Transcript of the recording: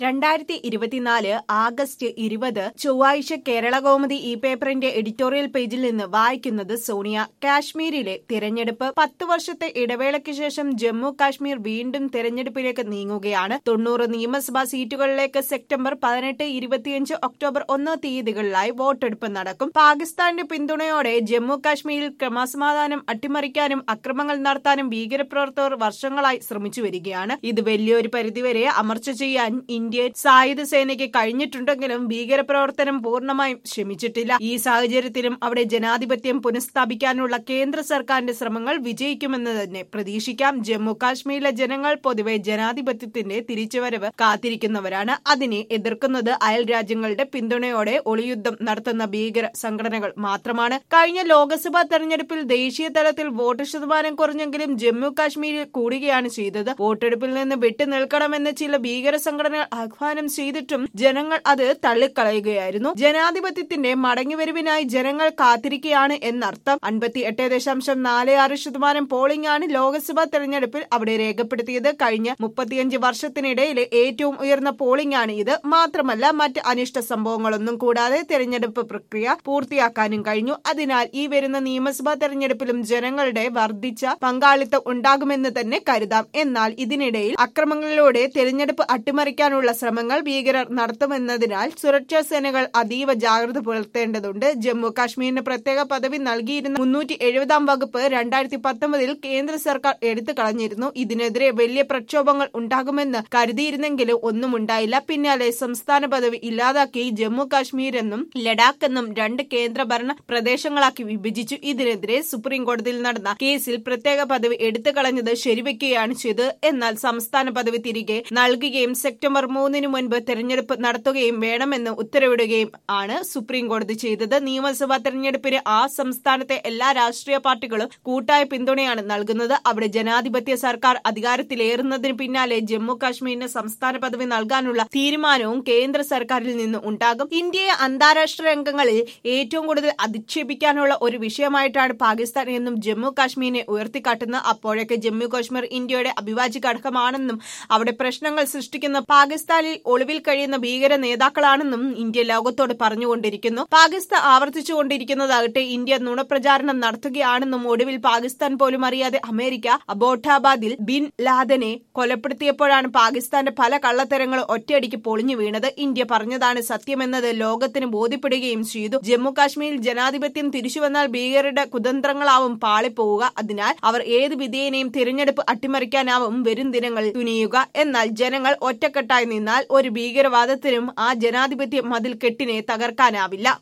രണ്ടായിരത്തി ഇരുപത്തിനാല് ആഗസ്റ്റ് ഇരുപത് ചൊവ്വാഴ്ച കേരള കൗമുദി ഈ പേപ്പറിന്റെ എഡിറ്റോറിയൽ പേജിൽ നിന്ന് വായിക്കുന്നത് സോണിയ കാശ്മീരിലെ തിരഞ്ഞെടുപ്പ് പത്ത് വർഷത്തെ ഇടവേളയ്ക്ക് ശേഷം ജമ്മു കാശ്മീർ വീണ്ടും തിരഞ്ഞെടുപ്പിലേക്ക് നീങ്ങുകയാണ് തൊണ്ണൂറ് നിയമസഭാ സീറ്റുകളിലേക്ക് സെപ്റ്റംബർ പതിനെട്ട് ഇരുപത്തിയഞ്ച് ഒക്ടോബർ ഒന്ന് തീയതികളിലായി വോട്ടെടുപ്പ് നടക്കും പാകിസ്ഥാന്റെ പിന്തുണയോടെ ജമ്മു കാശ്മീരിൽ ക്രമസമാധാനം അട്ടിമറിക്കാനും അക്രമങ്ങൾ നടത്താനും ഭീകരപ്രവർത്തകർ വർഷങ്ങളായി ശ്രമിച്ചു വരികയാണ് ഇത് വലിയൊരു പരിധിവരെ അമർച്ച ചെയ്യാൻ ഇന്ത്യൻ സായുധ സേനയ്ക്ക് കഴിഞ്ഞിട്ടുണ്ടെങ്കിലും ഭീകരപ്രവർത്തനം പൂർണ്ണമായും ശ്രമിച്ചിട്ടില്ല ഈ സാഹചര്യത്തിലും അവിടെ ജനാധിപത്യം പുനഃസ്ഥാപിക്കാനുള്ള കേന്ദ്ര സർക്കാരിന്റെ ശ്രമങ്ങൾ വിജയിക്കുമെന്ന് തന്നെ പ്രതീക്ഷിക്കാം ജമ്മു കാശ്മീരിലെ ജനങ്ങൾ പൊതുവെ ജനാധിപത്യത്തിന്റെ തിരിച്ചുവരവ് കാത്തിരിക്കുന്നവരാണ് അതിനെ എതിർക്കുന്നത് അയൽ രാജ്യങ്ങളുടെ പിന്തുണയോടെ ഒളിയുദ്ധം നടത്തുന്ന ഭീകര സംഘടനകൾ മാത്രമാണ് കഴിഞ്ഞ ലോക്സഭാ തെരഞ്ഞെടുപ്പിൽ ദേശീയ തലത്തിൽ വോട്ട് ശതമാനം കുറഞ്ഞെങ്കിലും ജമ്മു കാശ്മീരിൽ കൂടുകയാണ് ചെയ്തത് വോട്ടെടുപ്പിൽ നിന്ന് വിട്ടു നിൽക്കണമെന്ന് ചില ഭീകര സംഘടനകൾ ആഹ്വാനം ചെയ്തിട്ടും ജനങ്ങൾ അത് തള്ളിക്കളയുകയായിരുന്നു ജനാധിപത്യത്തിന്റെ മടങ്ങിവരവിനായി ജനങ്ങൾ കാത്തിരിക്കുകയാണ് എന്നർത്ഥം അൻപത്തി എട്ട് ദശാംശം നാല് ആറ് ശതമാനം പോളിംഗ് ആണ് ലോക്സഭാ തെരഞ്ഞെടുപ്പിൽ അവിടെ രേഖപ്പെടുത്തിയത് കഴിഞ്ഞ മുപ്പത്തിയഞ്ച് വർഷത്തിനിടയിലെ ഏറ്റവും ഉയർന്ന പോളിംഗ് ആണ് ഇത് മാത്രമല്ല മറ്റ് അനിഷ്ട സംഭവങ്ങളൊന്നും കൂടാതെ തെരഞ്ഞെടുപ്പ് പ്രക്രിയ പൂർത്തിയാക്കാനും കഴിഞ്ഞു അതിനാൽ ഈ വരുന്ന നിയമസഭാ തെരഞ്ഞെടുപ്പിലും ജനങ്ങളുടെ വർദ്ധിച്ച പങ്കാളിത്തം ഉണ്ടാകുമെന്ന് തന്നെ കരുതാം എന്നാൽ ഇതിനിടയിൽ അക്രമങ്ങളിലൂടെ തെരഞ്ഞെടുപ്പ് അട്ടിമറിക്കാനുള്ള ശ്രമങ്ങൾ ഭീകരർ നടത്തുമെന്നതിനാൽ സുരക്ഷാ സേനകൾ അതീവ ജാഗ്രത പുലർത്തേണ്ടതുണ്ട് ജമ്മു കാശ്മീരിന് പ്രത്യേക പദവി നൽകിയിരുന്ന മുന്നൂറ്റി എഴുപതാം വകുപ്പ് രണ്ടായിരത്തി പത്തൊമ്പതിൽ കേന്ദ്ര സർക്കാർ എടുത്തു കളഞ്ഞിരുന്നു ഇതിനെതിരെ വലിയ പ്രക്ഷോഭങ്ങൾ ഉണ്ടാകുമെന്ന് കരുതിയിരുന്നെങ്കിലും ഒന്നും ഉണ്ടായില്ല പിന്നാലെ സംസ്ഥാന പദവി ഇല്ലാതാക്കി ജമ്മു കാശ്മീർ എന്നും ലഡാക്ക് എന്നും രണ്ട് കേന്ദ്രഭരണ പ്രദേശങ്ങളാക്കി വിഭജിച്ചു ഇതിനെതിരെ സുപ്രീം കോടതിയിൽ നടന്ന കേസിൽ പ്രത്യേക പദവി എടുത്തു കളഞ്ഞത് ശരിവെക്കുകയാണ് ചെയ്തത് എന്നാൽ സംസ്ഥാന പദവി തിരികെ നൽകുകയും സെപ്റ്റംബർ മൂന്നിന് മുൻപ് തെരഞ്ഞെടുപ്പ് നടത്തുകയും വേണമെന്ന് ഉത്തരവിടുകയും ആണ് സുപ്രീം കോടതി ചെയ്തത് നിയമസഭാ തെരഞ്ഞെടുപ്പിന് ആ സംസ്ഥാനത്തെ എല്ലാ രാഷ്ട്രീയ പാർട്ടികളും കൂട്ടായ പിന്തുണയാണ് നൽകുന്നത് അവിടെ ജനാധിപത്യ സർക്കാർ അധികാരത്തിലേറുന്നതിന് പിന്നാലെ ജമ്മു കാശ്മീരിന് സംസ്ഥാന പദവി നൽകാനുള്ള തീരുമാനവും കേന്ദ്ര സർക്കാരിൽ നിന്ന് ഉണ്ടാകും ഇന്ത്യയെ അന്താരാഷ്ട്ര രംഗങ്ങളിൽ ഏറ്റവും കൂടുതൽ അധിക്ഷേപിക്കാനുള്ള ഒരു വിഷയമായിട്ടാണ് പാകിസ്ഥാൻ എന്നും ജമ്മു കാശ്മീരിനെ ഉയർത്തിക്കാട്ടുന്നത് അപ്പോഴൊക്കെ ജമ്മു കാശ്മീർ ഇന്ത്യയുടെ അവിഭാജ്യ ഘടകമാണെന്നും അവിടെ പ്രശ്നങ്ങൾ സൃഷ്ടിക്കുന്ന പാകിസ്ഥാനിൽ ഒളിവിൽ കഴിയുന്ന ഭീകര നേതാക്കളാണെന്നും ഇന്ത്യ ലോകത്തോട് പറഞ്ഞുകൊണ്ടിരിക്കുന്നു പാകിസ്ഥാൻ ആവർത്തിച്ചുകൊണ്ടിരിക്കുന്നതാകട്ടെ ഇന്ത്യ നുണപ്രചാരണം നടത്തുകയാണെന്നും ഒടുവിൽ പാകിസ്ഥാൻ പോലും അറിയാതെ അമേരിക്ക അബോട്ടാബാദിൽ ബിൻ ലാദനെ കൊലപ്പെടുത്തിയപ്പോഴാണ് പാകിസ്ഥാന്റെ പല കള്ളത്തരങ്ങളും ഒറ്റയടിക്ക് പൊളിഞ്ഞു വീണത് ഇന്ത്യ പറഞ്ഞതാണ് സത്യമെന്നത് ലോകത്തിന് ബോധ്യപ്പെടുകയും ചെയ്തു ജമ്മു കാശ്മീരിൽ ജനാധിപത്യം തിരിച്ചുവന്നാൽ ഭീകരരുടെ കുതന്ത്രങ്ങളാവും പാളിപ്പോവുക അതിനാൽ അവർ ഏത് വിധേയനെയും തിരഞ്ഞെടുപ്പ് അട്ടിമറിക്കാനാവും വരും ദിനങ്ങളിൽ തുനിയുക എന്നാൽ ജനങ്ങൾ ഒറ്റക്കെട്ടായി നിന്നാൽ ഒരു ഭീകരവാദത്തിനും ആ ജനാധിപത്യ മതിൽ കെട്ടിനെ തകർക്കാനാവില്ല